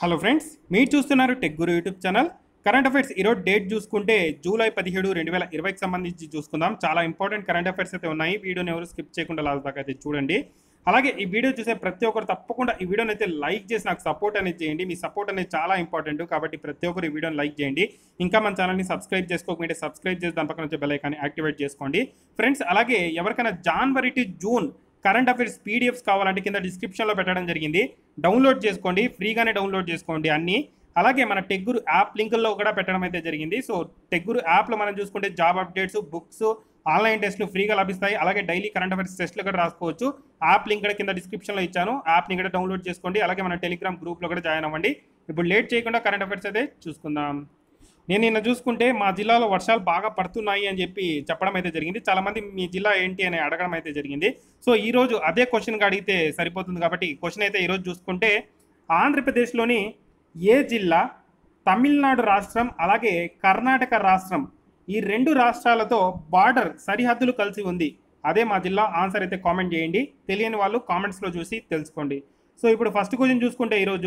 hello friends మీరు చూస్తున్నారు Tech Guru YouTube channel current affairs ఈరోజు డేట్ చూసుకుంటే జూలై పదిహేడు రెండు వేల ఇరవైకి సంబంధించి చూసుకుందాం చాలా ఇంపార్టెంట్ కరెంట్ అఫైర్స్ అయితే ఉన్నాయి వీడియోని ఎవరు స్కిప్ చేయకుండా లాస్ట్ దాకా అయితే చూడండి అలాగే ఈ వీడియో చూసే ప్రతి ఒక్కరు తప్పకుండా ఈ వీడియోని అయితే లైక్ చేసి నాకు సపోర్ట్ అనేది చేయండి మీ సపోర్ట్ అనేది చాలా ఇంపార్టెంట్ కాబట్టి ప్రతి ఒక్కరు ఈ వీడియోని లైక్ చేయండి ఇంకా మన ఛానల్ని సబ్స్క్రైబ్ చేసుకోకపోతే సబ్స్క్రైబ్ చేసి దాని పక్కన వచ్చే బెల్ ఐకాన్ని యాక్టివేట్ చేసుకోండి ఫ్రెండ్స్ అలాగే ఎవరికైనా January to June current affairs PDFs కావాలంటే కింద డిస్క్రిప్షన్లో పెట్టడం జరిగింది డౌన్లోడ్ చేసుకోండి ఫ్రీగానే డౌన్లోడ్ చేసుకోండి అన్ని అలాగే మన టెగ్గురు యాప్ లింకుల్లో కూడా పెట్టడం అయితే జరిగింది సో టెగ్గురు యాప్లో మనం చూసుకుంటే జాబ్ అప్డేట్స్ బుక్స్ ఆన్లైన్ టెస్ట్లు ఫ్రీగా లభిస్తాయి అలాగే డైలీ కరెంట్ అఫైర్స్ టెస్ట్లు కూడా రాసుకోవచ్చు యాప్ లింక్ కూడా కింద డిస్క్రిప్షన్లో ఇచ్చాను యాప్ని కూడా డౌన్లోడ్ చేసుకోండి అలాగే మన టెలిగ్రామ్ గ్రూప్లో కూడా జాయిన్ అవ్వండి ఇప్పుడు లేట్ చేయకుండా కరెంట్ అఫైర్స్ అయితే చూసుకుందాం నేను నిన్న చూసుకుంటే మా జిల్లాలో వర్షాలు బాగా పడుతున్నాయి అని చెప్పి చెప్పడం అయితే జరిగింది చాలా మంది మీ జిల్లా ఏంటి అని అడగడం అయితే జరిగింది సో ఈ రోజు అదే క్వశ్చన్గా అడిగితే సరిపోతుంది కాబట్టి క్వశ్చన్ అయితే ఈరోజు చూసుకుంటే ఆంధ్రప్రదేశ్లోని ఏ జిల్లా తమిళనాడు రాష్ట్రం అలాగే కర్ణాటక రాష్ట్రం ఈ రెండు రాష్ట్రాలతో బార్డర్ సరిహద్దులు కలిసి ఉంది అదే మా జిల్లా ఆన్సర్ అయితే కామెంట్ చేయండి తెలియని వాళ్ళు కామెంట్స్లో చూసి తెలుసుకోండి సో ఇప్పుడు ఫస్ట్ క్వశ్చన్ చూసుకుంటే ఈరోజు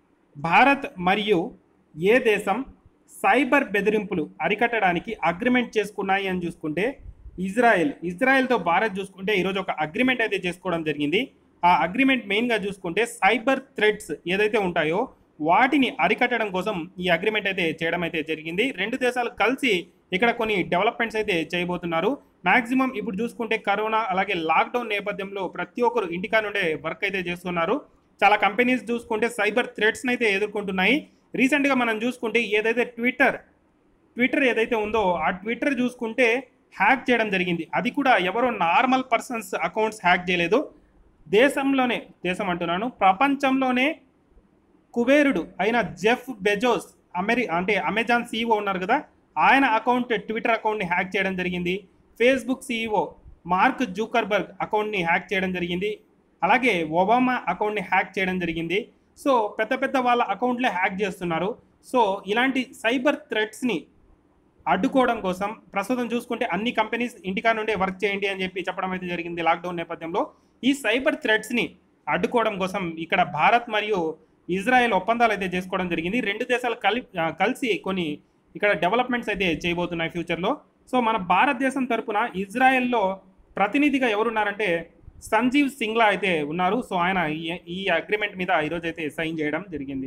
భారత్ మరియు ఏ దేశం సైబర్ బెదిరింపులు అరికట్టడానికి అగ్రిమెంట్ చేసుకున్నాయి అని చూసుకుంటే ఇజ్రాయెల్ ఇజ్రాయెల్తో భారత్ చూసుకుంటే ఈరోజు ఒక అగ్రిమెంట్ అయితే చేసుకోవడం జరిగింది ఆ అగ్రిమెంట్ మెయిన్గా చూసుకుంటే సైబర్ థ్రెడ్స్ ఏదైతే ఉంటాయో వాటిని అరికట్టడం కోసం ఈ అగ్రిమెంట్ అయితే చేయడం అయితే జరిగింది రెండు దేశాలు కలిసి ఇక్కడ కొన్ని డెవలప్మెంట్స్ అయితే చేయబోతున్నారు మాక్సిమం ఇప్పుడు చూసుకుంటే కరోనా అలాగే లాక్డౌన్ నేపథ్యంలో ప్రతి ఒక్కరు ఇంటికా నుండే వర్క్ అయితే చేస్తున్నారు చాలా కంపెనీస్ చూసుకుంటే సైబర్ థ్రెట్స్ని అయితే ఎదుర్కొంటున్నాయి రీసెంట్గా మనం చూసుకుంటే ఏదైతే ట్విట్టర్ ట్విట్టర్ ఏదైతే ఉందో ఆ ట్విట్టర్ చూసుకుంటే హ్యాక్ చేయడం జరిగింది అది కూడా ఎవరో నార్మల్ పర్సన్స్ అకౌంట్స్ హ్యాక్ చేయలేదు దేశంలోనే దేశం అంటున్నాను ప్రపంచంలోనే కుబేరుడు అయిన జెఫ్ బెజోస్ అమెరి అంటే అమెజాన్ సీఈఓ ఉన్నారు కదా ఆయన అకౌంట్ ట్విట్టర్ అకౌంట్ని హ్యాక్ చేయడం జరిగింది ఫేస్బుక్ సీఈఓ మార్క్ జూకర్బర్గ్ అకౌంట్ని హ్యాక్ చేయడం జరిగింది అలాగే ఒబామా అకౌంట్ని హ్యాక్ చేయడం జరిగింది సో పెద్ద పెద్ద వాళ్ళ అకౌంట్లే హ్యాక్ చేస్తున్నారు సో ఇలాంటి సైబర్ థ్రెట్స్ని అడ్డుకోవడం కోసం ప్రస్తుతం చూసుకుంటే అన్ని కంపెనీస్ ఇంటికా నుండే వర్క్ చేయండి అని చెప్పి చెప్పడం అయితే జరిగింది లాక్డౌన్ నేపథ్యంలో ఈ సైబర్ థ్రెట్స్ని అడ్డుకోవడం కోసం ఇక్కడ భారత్ మరియు ఇజ్రాయెల్ ఒప్పందాలు అయితే చేసుకోవడం జరిగింది రెండు దేశాలు కలి ఆ, కలిసి కొన్ని ఇక్కడ డెవలప్మెంట్స్ అయితే చేయబోతున్నాయి ఫ్యూచర్లో సో మన భారతదేశం తరపున ఇజ్రాయెల్లో ప్రతినిధిగా ఎవరున్నారంటే సంజీవ్ సింగ్లా అయితే ఉన్నారు సో ఆయన ఈ- ఈ అగ్రిమెంట్ మీద ఈరోజు అయితే సైన్ చేయడం జరిగింది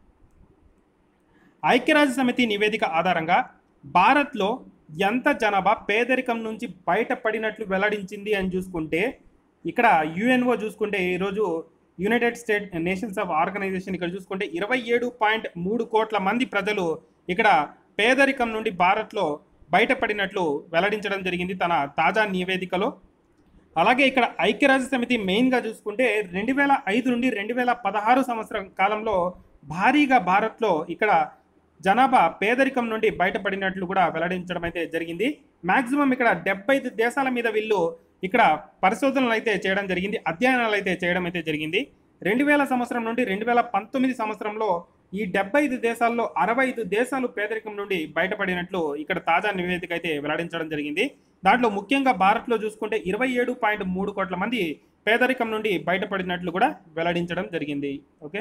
ఐక్యరాజ్య సమితి నివేదిక ఆధారంగా భారత్లో ఎంత జనాభా పేదరికం నుంచి బయటపడినట్లు వెల్లడించింది అని చూసుకుంటే ఇక్కడ యుఎన్ఓ చూసుకుంటే ఈరోజు united state nations of organization ఇక్కడ చూసుకుంటే ఇరవై ఏడు పాయింట్ మూడు కోట్ల మంది ప్రజలు ఇక్కడ పేదరికం నుండి భారత్లో బయటపడినట్లు వెల్లడించడం జరిగింది తన తాజా నివేదికలో అలాగే ఇక్కడ ఐక్యరాజ్య సమితి మెయిన్గా చూసుకుంటే రెండు వేల ఐదు నుండి రెండు వేల పదహారు సంవత్సరం కాలంలో భారీగా భారత్లో ఇక్కడ జనాభా పేదరికం నుండి బయటపడినట్లు కూడా వెల్లడించడం అయితే జరిగింది మాక్సిమం ఇక్కడ డెబ్బై ఐదు దేశాల మీద వీళ్ళు ఇక్కడ పరిశోధనలు అయితే చేయడం జరిగింది అధ్యయనాలు అయితే చేయడం అయితే జరిగింది రెండు వేల సంవత్సరం నుండి రెండు వేల పంతొమ్మిది సంవత్సరంలో ఈ డెబ్బై ఐదు దేశాల్లో అరవై ఐదు దేశాలు పేదరికం నుండి బయటపడినట్లు ఇక్కడ తాజా నివేదిక అయితే వెల్లడించడం జరిగింది దాంట్లో ముఖ్యంగా భారత్లో చూసుకుంటే ఇరవై ఏడు పాయింట్ మూడు కోట్ల మంది పేదరికం నుండి బయటపడినట్లు కూడా వెల్లడించడం జరిగింది ఓకే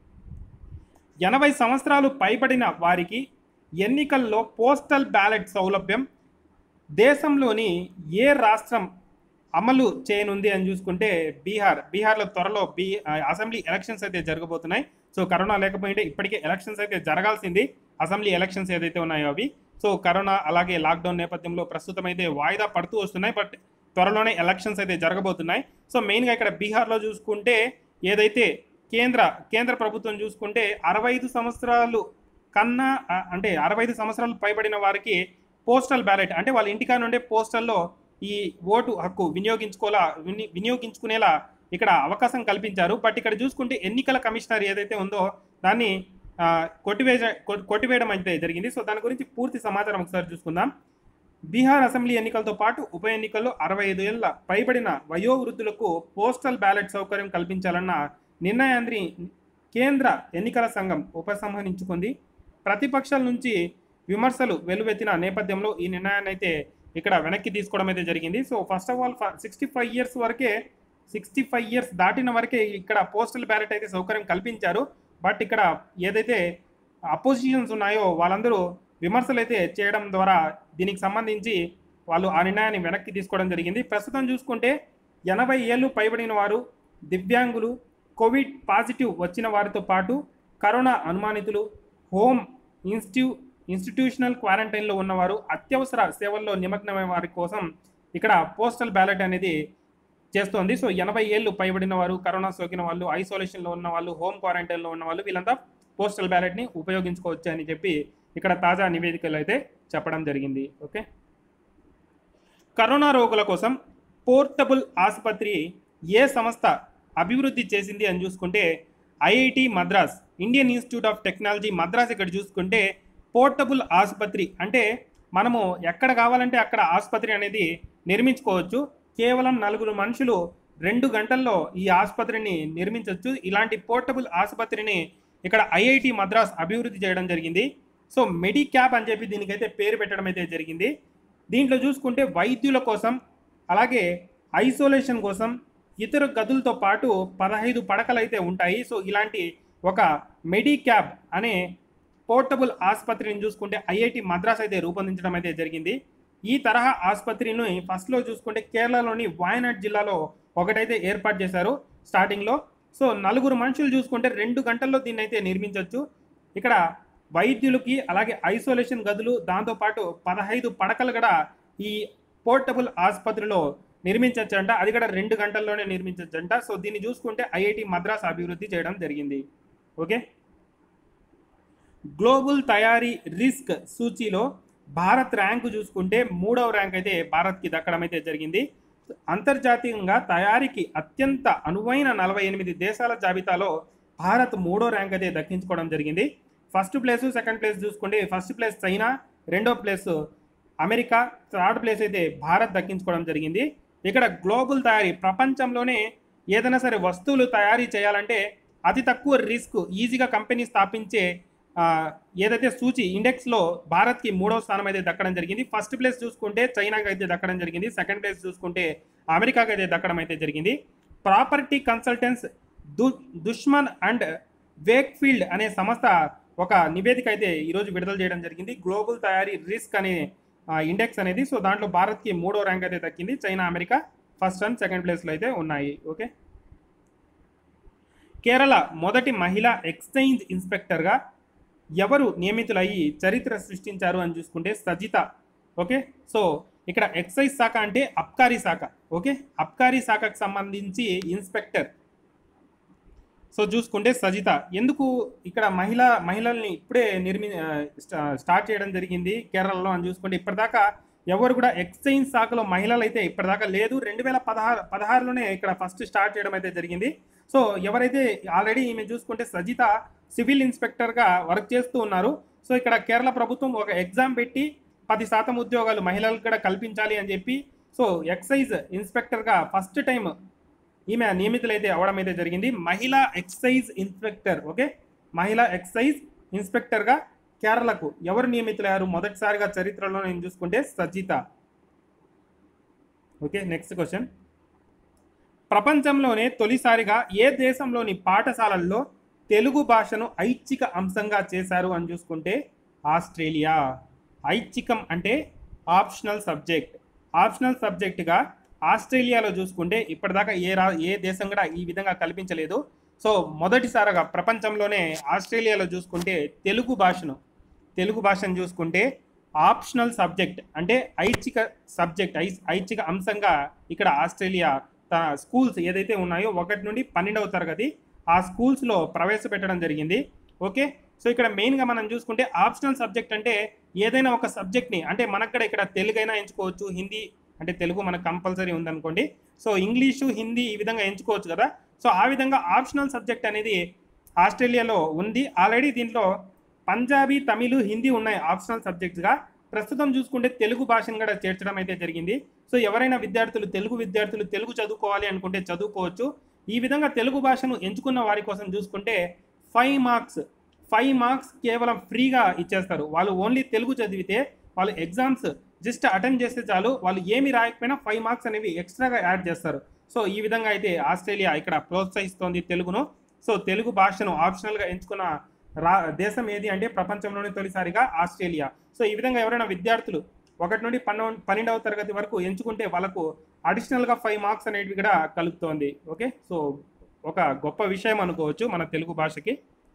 ఎనభై సంవత్సరాలు పైబడిన వారికి ఎన్నికల్లో పోస్టల్ బ్యాలెట్ సౌలభ్యం దేశంలోని ఏ రాష్ట్రం అమలు చేయనుంది అని చూసుకుంటే బీహార్ బీహార్లో త్వరలో బీ అసెంబ్లీ ఎలక్షన్స్ అయితే జరగబోతున్నాయి సో కరోనా లేకపోయింటే ఇప్పటికే ఎలక్షన్స్ అయితే జరగాల్సింది అసెంబ్లీ ఎలక్షన్స్ ఏదైతే ఉన్నాయో అవి సో కరోనా అలాగే లాక్డౌన్ నేపథ్యంలో ప్రస్తుతం అయితే వాయిదా పడుతూ వస్తున్నాయి బట్ త్వరలోనే ఎలక్షన్స్ అయితే జరగబోతున్నాయి సో మెయిన్గా ఇక్కడ బీహార్లో చూసుకుంటే ఏదైతే కేంద్ర కేంద్ర ప్రభుత్వం చూసుకుంటే అరవై ఐదు సంవత్సరాలు కన్నా ఆ, అంటే అరవై ఐదు సంవత్సరాలు పైబడిన వారికి పోస్టల్ బ్యాలెట్ అంటే వాళ్ళ ఇంటికా నుండే పోస్టల్లో ఈ ఓటు హక్కు వినియోగించుకోలా విని వినియోగించుకునేలా ఇక్కడ అవకాశం కల్పించారు బట్ ఇక్కడ చూసుకుంటే ఎన్నికల కమిషనర్ ఏదైతే ఉందో దాన్ని ఆ, కొట్టివేయ కొ- కొట్టివేయడం అయితే జరిగింది సో దాని గురించి పూర్తి సమాచారం ఒకసారి చూసుకుందాం బీహార్ అసెంబ్లీ ఎన్నికలతో పాటు ఉప ఎన్నికల్లో అరవై ఐదు ఏళ్ల పైబడిన వయోవృద్ధులకు పోస్టల్ బ్యాలెట్ సౌకర్యం కల్పించాలన్న నిర్ణయాన్ని కేంద్ర ఎన్నికల సంఘం ఉపసంహరించుకుంది ప్రతిపక్షాల నుంచి విమర్శలు వెలువెత్తిన నేపథ్యంలో ఈ నిర్ణయాన్ని అయితే ఇక్కడ వెనక్కి తీసుకోవడం అయితే జరిగింది so first of all sixty five years వరకే సిక్స్టీ ఫైవ్ ఇయర్స్ దాటిన వరకే ఇక్కడ పోస్టల్ బ్యాలెట్ అయితే సౌకర్యం కల్పించారు బట్ ఇక్కడ ఏదైతే అపోజిషన్స్ ఉన్నాయో వాళ్ళందరూ విమర్శలు అయితే చేయడం ద్వారా దీనికి సంబంధించి వాళ్ళు ఆ నిర్ణయాన్ని వెనక్కి తీసుకోవడం జరిగింది ప్రస్తుతం చూసుకుంటే ఎనభై ఏళ్ళు పైబడిన వారు దివ్యాంగులు కోవిడ్ పాజిటివ్ వచ్చిన వారితో పాటు కరోనా అనుమానితులు హోమ్ ఇన్స్టిట్యూ ఇన్స్టిట్యూషనల్ క్వారంటైన్లో ఉన్నవారు అత్యవసర సేవల్లో నిమగ్నమైన వారి కోసం ఇక్కడ పోస్టల్ బ్యాలెట్ అనేది చేస్తోంది సో ఎనభై ఏళ్ళు పైబడిన వారు కరోనా సోకిన వాళ్ళు ఐసోలేషన్లో ఉన్న వాళ్ళు హోమ్ క్వారంటైన్లో ఉన్న వాళ్ళు వీళ్ళంతా పోస్టల్ బ్యాలెట్ని ఉపయోగించుకోవచ్చు అని చెప్పి ఇక్కడ తాజా నివేదికలు అయితే చెప్పడం జరిగింది ఓకే కరోనా రోగుల కోసం పోర్టబుల్ ఆసుపత్రి ఏ సంస్థ అభివృద్ధి చేసింది అని చూసుకుంటే IIT Madras Indian Institute of Technology Madras ఇక్కడ చూసుకుంటే పోర్టబుల్ ఆసుపత్రి అంటే మనము ఎక్కడ కావాలంటే అక్కడ ఆసుపత్రి అనేది నిర్మించుకోవచ్చు కేవలం నలుగురు మనుషులు రెండు గంటల్లో ఈ ఆసుపత్రిని నిర్మించవచ్చు ఇలాంటి పోర్టబుల్ ఆసుపత్రిని ఇక్కడ ఐఐటి మద్రాస్ అభివృద్ధి చేయడం జరిగింది సో మెడిక్యాప్ అని చెప్పి దీనికైతే పేరు పెట్టడం అయితే జరిగింది దీంట్లో చూసుకుంటే వైద్యుల కోసం అలాగే ఐసోలేషన్ కోసం ఇతర గదులతో పాటు పదహైదు పడకలు అయితే ఉంటాయి సో ఇలాంటి ఒక మెడిక్యాబ్ అనే పోర్టబుల్ ఆసుపత్రిని చూసుకుంటే ఐఐటి మద్రాస్ అయితే రూపొందించడం అయితే జరిగింది ఈ తరహా ఆసుపత్రిని ఫస్ట్లో చూసుకుంటే కేరళలోని వాయనాడ్ జిల్లాలో ఒకటైతే ఏర్పాటు చేశారు స్టార్టింగ్లో సో నలుగురు మనుషులు చూసుకుంటే రెండు గంటల్లో దీన్ని అయితే నిర్మించవచ్చు ఇక్కడ వైద్యులకి అలాగే ఐసోలేషన్ గదులు దాంతోపాటు పదహైదు పడకలు కూడా ఈ పోర్టబుల్ ఆసుపత్రిలో నిర్మించవచ్చంట అది కూడా రెండు గంటల్లోనే నిర్మించవచ్చంట సో దీన్ని చూసుకుంటే ఐఐటి మద్రాస్ అభివృద్ధి చేయడం జరిగింది ఓకే గ్లోబల్ తయారీ రిస్క్ సూచీలో భారత్ ర్యాంకు చూసుకుంటే మూడవ ర్యాంక్ అయితే భారత్కి దక్కడం అయితే జరిగింది అంతర్జాతీయంగా తయారీకి అత్యంత అనువైన నలభై ఎనిమిది దేశాల జాబితాలో భారత్ మూడో ర్యాంక్ అయితే దక్కించుకోవడం జరిగింది ఫస్ట్ ప్లేస్ సెకండ్ ప్లేస్ చూసుకుంటే ఫస్ట్ ప్లేస్ చైనా రెండో ప్లేస్ అమెరికా థర్డ్ ప్లేస్ అయితే భారత్ దక్కించుకోవడం జరిగింది ఇక్కడ గ్లోబల్ తయారీ ప్రపంచంలోనే ఏదైనా సరే వస్తువులు తయారీ చేయాలంటే అతి తక్కువ రిస్క్ ఈజీగా కంపెనీ స్థాపించే ఆ, ఏదైతే సూచి ఇండెక్స్లో భారత్కి మూడవ స్థానం అయితే దక్కడం జరిగింది ఫస్ట్ ప్లేస్ చూసుకుంటే చైనాకి అయితే దక్కడం జరిగింది సెకండ్ ప్లేస్ చూసుకుంటే అమెరికాకి అయితే దక్కడం అయితే జరిగింది ప్రాపర్టీ కన్సల్టెన్స్ దు దుష్మన్ అండ్ వేక్ఫీల్డ్ అనే సంస్థ ఒక నివేదిక అయితే ఈరోజు విడుదల చేయడం జరిగింది గ్లోబల్ తయారీ రిస్క్ అనే ఇండెక్స్ అనేది సో దాంట్లో భారత్కి మూడో ర్యాంక్ అయితే దక్కింది China America first and second ప్లేస్లో అయితే ఉన్నాయి ఓకే కేరళ మొదటి మహిళా ఎక్స్చేంజ్ ఇన్స్పెక్టర్గా ఎవరు నియమితులయ్యి చరిత్ర సృష్టించారు అని చూసుకుంటే సజిత ఓకే సో ఇక్కడ ఎక్సైజ్ శాఖ అంటే అబ్కారీ శాఖ ఓకే అబ్కారీ శాఖకు సంబంధించి ఇన్స్పెక్టర్ సో చూసుకుంటే సజిత ఎందుకు ఇక్కడ మహిళ మహిళల్ని ఇప్పుడే నిర్మి ఆ, స్టా- స్టార్ట్ చేయడం జరిగింది కేరళలో అని చూసుకుంటే ఇప్పటిదాకా ఎవరు కూడా ఎక్స్చేంజ్ శాఖలో మహిళలు అయితే ఇప్పటిదాకా లేదు రెండు వేల పదహారు పదహారులోనే ఇక్కడ ఫస్ట్ స్టార్ట్ చేయడం అయితే జరిగింది సో ఎవరైతే ఆల్రెడీ ఈమె చూసుకుంటే సజిత సివిల్ ఇన్స్పెక్టర్గా వర్క్ చేస్తూ ఉన్నారు సో ఇక్కడ కేరళ ప్రభుత్వం ఒక ఎగ్జామ్ పెట్టి పది శాతం ఉద్యోగాలు మహిళలకు కూడా కల్పించాలి అని చెప్పి సో ఎక్సైజ్ ఇన్స్పెక్టర్గా ఫస్ట్ టైం ఈమె నియమితులైతే అవడం అయితే జరిగింది మహిళా ఎక్సైజ్ ఇన్స్పెక్టర్ ఓకే మహిళా ఎక్సైజ్ ఇన్స్పెక్టర్గా కేరళకు ఎవరు నియమితులయ్యారు మొదటిసారిగా చరిత్రలో నేను చూసుకుంటే సజిత ఓకే నెక్స్ట్ క్వశ్చన్ ప్రపంచంలోనే తొలిసారిగా ఏ దేశంలోని పాఠశాలల్లో తెలుగు భాషను ఐచ్ఛిక అంశంగా చేశారు అని చూసుకుంటే ఆస్ట్రేలియా ఐచ్ఛికం అంటే ఆప్షనల్ సబ్జెక్ట్ ఆప్షనల్ సబ్జెక్టుగా ఆస్ట్రేలియాలో చూసుకుంటే ఇప్పటిదాకా ఏ రా ఏ దేశం కూడా ఈ విధంగా కల్పించలేదు సో మొదటిసారిగా ప్రపంచంలోనే ఆస్ట్రేలియాలో చూసుకుంటే తెలుగు భాషను తెలుగు భాషను చూసుకుంటే ఆప్షనల్ సబ్జెక్ట్ అంటే ఐచ్ఛిక సబ్జెక్ట్ ఐ ఐచ్ఛిక అంశంగా ఇక్కడ ఆస్ట్రేలియా తన స్కూల్స్ ఏదైతే ఉన్నాయో ఒకటి నుండి పన్నెండవ తరగతి ఆ స్కూల్స్లో ప్రవేశపెట్టడం జరిగింది ఓకే సో ఇక్కడ మెయిన్గా మనం చూసుకుంటే ఆప్షనల్ సబ్జెక్ట్ అంటే ఏదైనా ఒక సబ్జెక్ట్ని అంటే మనకు కూడా ఇక్కడ తెలుగైనా ఎంచుకోవచ్చు హిందీ అంటే తెలుగు మనకు కంపల్సరీ ఉందనుకోండి సో ఇంగ్లీషు హిందీ ఈ విధంగా ఎంచుకోవచ్చు కదా సో ఆ విధంగా ఆప్షనల్ సబ్జెక్ట్ అనేది ఆస్ట్రేలియాలో ఉంది ఆల్రెడీ దీంట్లో పంజాబీ తమిళ్ హిందీ ఉన్నాయి ఆప్షనల్ సబ్జెక్ట్స్గా ప్రస్తుతం చూసుకుంటే తెలుగు భాషను కూడా చేర్చడం అయితే జరిగింది సో ఎవరైనా విద్యార్థులు తెలుగు విద్యార్థులు తెలుగు చదువుకోవాలి అనుకుంటే చదువుకోవచ్చు ఈ విధంగా తెలుగు భాషను ఎంచుకున్న వారి కోసం చూసుకుంటే ఫైవ్ మార్క్స్ ఫైవ్ మార్క్స్ కేవలం ఫ్రీగా ఇచ్చేస్తారు వాళ్ళు ఓన్లీ తెలుగు చదివితే వాళ్ళు ఎగ్జామ్స్ జస్ట్ అటెండ్ చేస్తే చాలు వాళ్ళు ఏమి రాయకపోయినా ఫైవ్ మార్క్స్ అనేవి ఎక్స్ట్రాగా యాడ్ చేస్తారు సో ఈ విధంగా అయితే ఆస్ట్రేలియా ఇక్కడ ప్రోత్సహిస్తోంది తెలుగును సో తెలుగు భాషను ఆప్షనల్గా ఎంచుకున్న రా దేశం ఏది అంటే ప్రపంచంలోనే తొలిసారిగా ఆస్ట్రేలియా సో ఈ విధంగా ఎవరైనా విద్యార్థులు ఒకటి నుండి పన్నెండు పన్నెండవ తరగతి వరకు ఎంచుకుంటే వాళ్ళకు అడిషనల్గా ఫైవ్ మార్క్స్ అనేటివి కూడా కలుపుతోంది ఓకే సో ఒక గొప్ప విషయం అనుకోవచ్చు మన తెలుగు భాషకి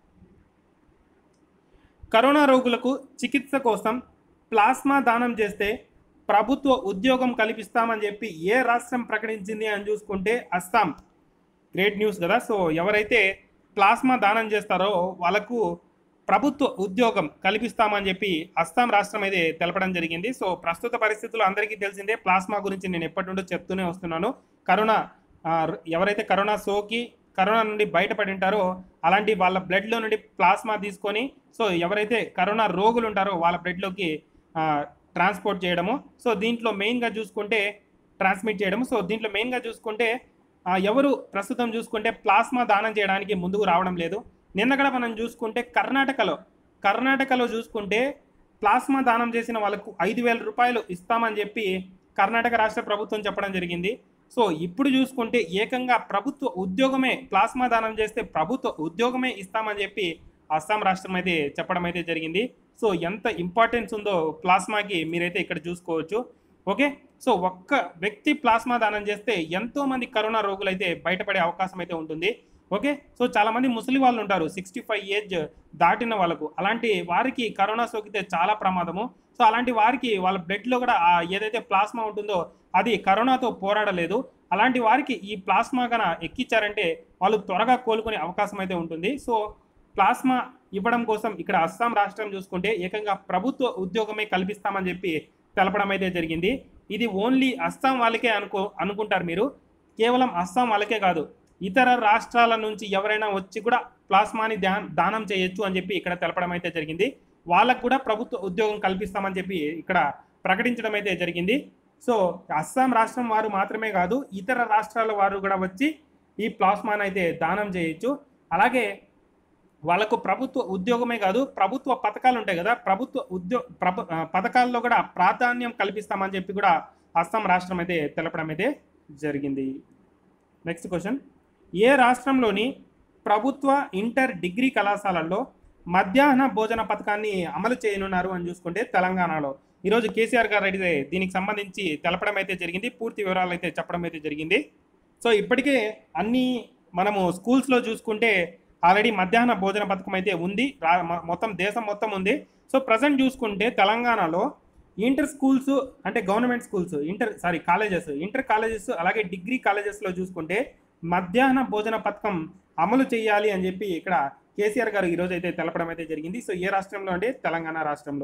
కరోనా రోగులకు చికిత్స కోసం ప్లాస్మా దానం చేస్తే ప్రభుత్వ ఉద్యోగం కల్పిస్తామని చెప్పి ఏ రాష్ట్రం ప్రకటించింది అని చూసుకుంటే అస్సాం గ్రేట్ న్యూస్ కదా సో ఎవరైతే ప్లాస్మా దానం చేస్తారో వాళ్ళకు ప్రభుత్వ ఉద్యోగం కల్పిస్తామని చెప్పి అస్సాం రాష్ట్రం అయితే తెలపడం జరిగింది సో ప్రస్తుత పరిస్థితుల్లో అందరికీ తెలిసిందే ప్లాస్మా గురించి నేను ఎప్పటి నుండో చెప్తూనే వస్తున్నాను కరోనా ఆ, ఎవరైతే కరోనా సోకి కరోనా నుండి బయటపడి ఉంటారో అలాంటి వాళ్ళ బ్లడ్లో నుండి ప్లాస్మా తీసుకొని సో ఎవరైతే కరోనా రోగులు ఉంటారో వాళ్ళ బ్లడ్లోకి ట్రాన్స్పోర్ట్ చేయడము సో దీంట్లో మెయిన్గా చూసుకుంటే ట్రాన్స్మిట్ చేయడము సో దీంట్లో మెయిన్గా చూసుకుంటే ఆ, ఎవరు ప్రస్తుతం చూసుకుంటే ప్లాస్మా దానం చేయడానికి ముందుకు రావడం లేదు నిన్న కూడా మనం చూసుకుంటే కర్ణాటకలో కర్ణాటకలో చూసుకుంటే ప్లాస్మా దానం చేసిన వాళ్ళకు ఐదు వేల రూపాయలు ఇస్తామని చెప్పి కర్ణాటక రాష్ట్ర ప్రభుత్వం చెప్పడం జరిగింది సో ఇప్పుడు చూసుకుంటే ఏకంగా ప్రభుత్వ ఉద్యోగమే ప్లాస్మా దానం చేస్తే ప్రభుత్వ ఉద్యోగమే ఇస్తామని చెప్పి అస్సాం రాష్ట్రం అయితే చెప్పడం అయితే జరిగింది సో ఎంత ఇంపార్టెన్స్ ఉందో ప్లాస్మాకి మీరైతే ఇక్కడ చూసుకోవచ్చు ఓకే సో ఒక్క వ్యక్తి ప్లాస్మా దానం చేస్తే ఎంతో మంది కరోనా రోగులు అయితే బయటపడే అవకాశం అయితే ఉంటుంది ఓకే సో చాలా మంది ముసలి వాళ్ళు ఉంటారు సిక్స్టీ ఫైవ్ ఏజ్ దాటిన వాళ్ళకు అలాంటి వారికి కరోనా సోకితే చాలా ప్రమాదము సో అలాంటి వారికి వాళ్ళ బ్లడ్లో కూడా ఆ ఏదైతే ప్లాస్మా ఉంటుందో అది కరోనాతో పోరాడలేదు అలాంటి వారికి ఈ ప్లాస్మా కన ఎక్కిచ్చారంటే వాళ్ళు త్వరగా కోలుకునే అవకాశం అయితే ఉంటుంది సో ప్లాస్మా ఇవ్వడం కోసం ఇక్కడ అస్సాం రాష్ట్రం చూసుకుంటే ఏకంగా ప్రభుత్వ ఉద్యోగమే కల్పిస్తామని చెప్పి తెలపడం అయితే జరిగింది ఇది ఓన్లీ అస్సాం వాళ్ళకే అనుకో అనుకుంటారు మీరు కేవలం అస్సాం వాళ్ళకే కాదు ఇతర రాష్ట్రాల నుంచి ఎవరైనా వచ్చి కూడా ప్లాస్మాని దా దానం చేయొచ్చు అని చెప్పి ఇక్కడ తెలపడం అయితే జరిగింది వాళ్ళకు కూడా ప్రభుత్వ ఉద్యోగం కల్పిస్తామని చెప్పి ఇక్కడ ప్రకటించడం అయితే జరిగింది సో అస్సాం రాష్ట్రం వారు మాత్రమే కాదు ఇతర రాష్ట్రాల వారు కూడా వచ్చి ఈ ప్లాస్మాని అయితే దానం చేయొచ్చు అలాగే వాళ్ళకు ప్రభుత్వ ఉద్యోగమే కాదు ప్రభుత్వ పథకాలు ఉంటాయి కదా ప్రభుత్వ ఉద్యోగ ప్రభ ఆ, పథకాల్లో కూడా ప్రాధాన్యం కల్పిస్తామని చెప్పి కూడా అస్సాం రాష్ట్రం అయితే తెలపడం అయితే జరిగింది నెక్స్ట్ క్వశ్చన్ ఏ రాష్ట్రంలోని ప్రభుత్వ ఇంటర్ డిగ్రీ కళాశాలల్లో మధ్యాహ్న భోజన పథకాన్ని అమలు చేయనున్నారు అని చూసుకుంటే తెలంగాణలో ఈరోజు కేసీఆర్ గారు అయితే దీనికి సంబంధించి తెలపడం అయితే జరిగింది పూర్తి వివరాలు అయితే చెప్పడం అయితే జరిగింది సో ఇప్పటికే అన్ని మనము స్కూల్స్లో చూసుకుంటే ఆల్రెడీ మధ్యాహ్న భోజన పథకం అయితే ఉంది రా మొ- మొత్తం దేశం మొత్తం ఉంది సో ప్రజెంట్ చూసుకుంటే తెలంగాణలో ఇంటర్ స్కూల్స్ అంటే government schools inter sorry colleges inter colleges అలాగే డిగ్రీ కాలేజెస్లో చూసుకుంటే మధ్యాహ్న భోజన పథకం అమలు చేయాలి అని చెప్పి ఇక్కడ కేసీఆర్ గారు ఈరోజు అయితే తెలపడం అయితే జరిగింది సో ఏ రాష్ట్రంలో అంటే తెలంగాణ రాష్ట్రంలో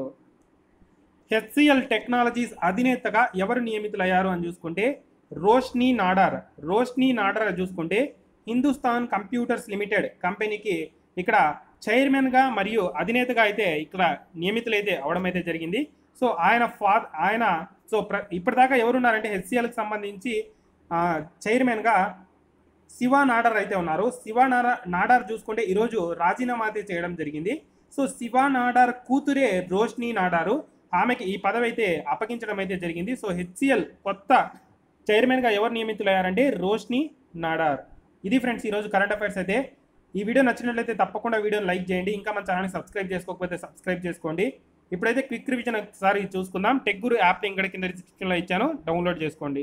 హెచ్సిఎల్ టెక్నాలజీస్ అధినేతగా ఎవరు నియమితులయ్యారు అని చూసుకుంటే రోష్నీ నాడార్ రోష్నీ నాడార్ చూసుకుంటే హిందుస్థాన్ కంప్యూటర్స్ లిమిటెడ్ కంపెనీకి ఇక్కడ చైర్మన్గా మరియు అధినేతగా అయితే ఇక్కడ నియమితులైతే అవడం అయితే జరిగింది సో ఆయన ఫా ఆయన సో ప్ర ఇప్పటిదాకా ఎవరున్నారంటే హెచ్సిఎల్కి సంబంధించి ఆ, చైర్మన్గా శివ నాడార్ అయితే ఉన్నారు శివ నారా నాడార్ చూసుకుంటే ఈరోజు రాజీనామా అయితే చేయడం జరిగింది సో శివ నాడార్ కూతురే రోష్ని నాడారు ఆమెకి ఈ పదవి అయితే అప్పగించడం అయితే జరిగింది సో హెచ్సిఎల్ కొత్త చైర్మన్గా ఎవరు నియమితులయ్యారంటే రోష్ని నాడార్ ఇది ఫ్రెండ్స్ ఈరోజు కరెంట్ అఫైర్స్ అయితే ఈ వీడియో నచ్చినట్లయితే తప్పకుండా వీడియోని లైక్ చేయండి ఇంకా మన ఛానల్ని సబ్స్క్రైబ్ చేసుకోకపోతే సబ్స్క్రైబ్ చేసుకోండి ఇప్పుడైతే క్విక్ రివిజన్ ఒకసారి చూసుకుందాం టెక్ గురు యాప్ లింక్ ఇక్కడ కింద డిస్క్రిప్షన్లో ఇచ్చాను డౌన్లోడ్ చేసుకోండి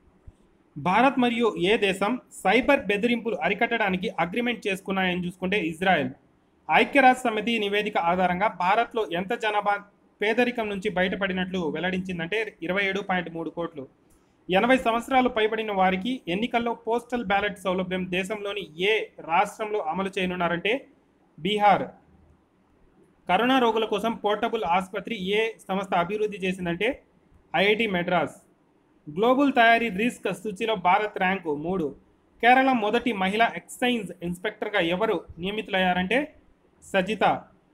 భారత్ మరియు ఏ దేశం సైబర్ బెదిరింపులు అరికట్టడానికి అగ్రిమెంట్ చేసుకున్నాయని చూసుకుంటే ఇజ్రాయెల్ ఐక్యరాజ్య సమితి నివేదిక ఆధారంగా భారత్లో ఎంత జనాభా పేదరికం నుంచి బయటపడినట్లు వెల్లడించిందంటే ఇరవై ఏడు పాయింట్ మూడు కోట్లు ఎనభై సంవత్సరాలు పైబడిన వారికి ఎన్నికల్లో పోస్టల్ బ్యాలెట్ సౌలభ్యం దేశంలోని ఏ రాష్ట్రంలో అమలు చేయనున్నారంటే బీహార్ కరోనా రోగుల కోసం పోర్టబుల్ ఆసుపత్రి ఏ సంస్థ అభివృద్ధి చేసిందంటే ఐఐటి మెడ్రాస్ గ్లోబల్ తయారీ రిస్క్ సూచీలో భారత్ ర్యాంకు మూడు కేరళ మొదటి మహిళా ఎక్సైజ్ ఇన్స్పెక్టర్గా ఎవరు నియమితులయ్యారంటే సజిత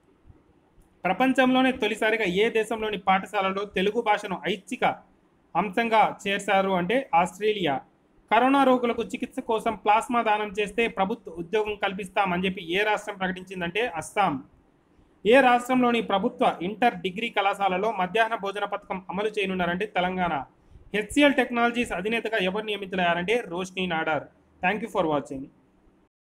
ప్రపంచంలోనే తొలిసారిగా ఏ దేశంలోని పాఠశాలలో తెలుగు భాషను ఐచ్ఛిక అంశంగా చేర్చారు అంటే ఆస్ట్రేలియా కరోనా రోగులకు చికిత్స కోసం ప్లాస్మా దానం చేస్తే ప్రభుత్వ ఉద్యోగం కల్పిస్తామని చెప్పి ఏ రాష్ట్రం ప్రకటించిందంటే అస్సాం ఏ రాష్ట్రంలోని ప్రభుత్వ ఇంటర్ డిగ్రీ కళాశాలలో మధ్యాహ్న భోజన పథకం అమలు చేయనున్నారంటే తెలంగాణ హెచ్సిఎల్ టెక్నాలజీస్ అధినేతగా ఎవరు నియమితులయ్యారంటే Roshni Nadar thank you for watching